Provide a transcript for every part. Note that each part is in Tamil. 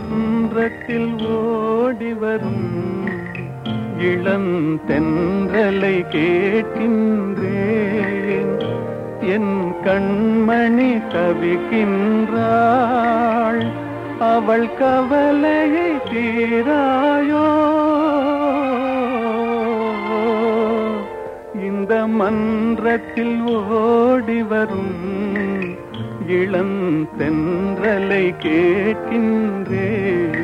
மன்றத்தில் ஓடி வரும் இளந்தென்றலை கேட்கின்றேன் என் கண்மணி தவிக்கின்றாள் அவள் கவலையை தீராயோ இந்த மன்றத்தில் ஓடி வரும் இளந்தென்றலை கேட்கின்றேன்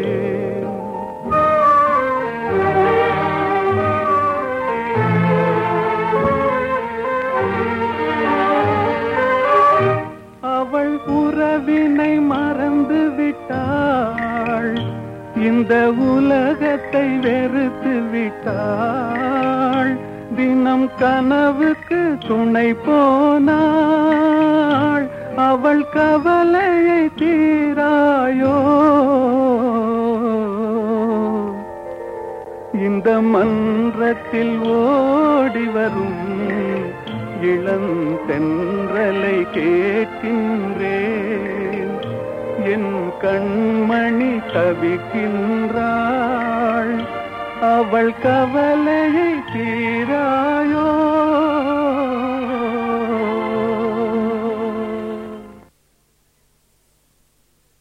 அவள் உறவினை மறந்து விட்டாள் இந்த உலகத்தை வெறுத்து விட்டாள் தினம் கனவுக்கு துணை போனாள் அவள் கவலையை தீராயோ இந்த மன்றத்தில் ஓடி வரும் இளந்தென்றலை கேட்கின்றேன் என் கண்மணி தவிக்கின்றாள் அவள் கவலையை தீராயோ